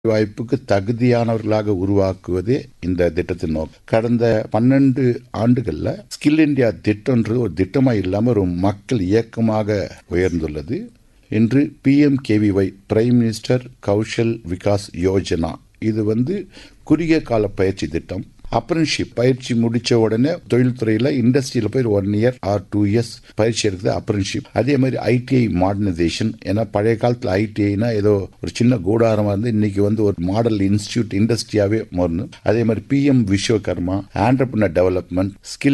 வாய்ப்புக்கு தகுதியானவர்களாக உருவாக்குவதே இந்த திட்டத்தின் நோக்கம் கடந்த பன்னெண்டு ஆண்டுகள்ல ஸ்கில் இந்தியா திட்டம்ன்றது ஒரு திட்டமா இல்லாம ஒரு மக்கள் இயக்கமாக உயர்ந்துள்ளது இன்று PMKVY prime minister Kaushal Vikas Yojana இது வந்து குறுகிய கால பயிற்சி திட்டம் அப்ரன்ஷிப் பயிற்சி முடிச்ச உடனே தொழில்துறையில இண்டஸ்ட்ரியில போய் one year or two years பயிற்சி எடுக்குது அப்ரன்ஷிப் அதே மாதிரி ஐடிஐ மாடர்னைசேஷன் ஏன்னா பழைய காலத்துல ஐடிஐனா ஏதோ ஒரு சின்ன கூடாரமா இருந்து இன்னைக்கு வந்து ஒரு மாடல் இன்ஸ்டியூட் இண்டஸ்ட்ரியாவே மாறணும் அதே மாதிரி PM Vishwakarma entrepreneur development skill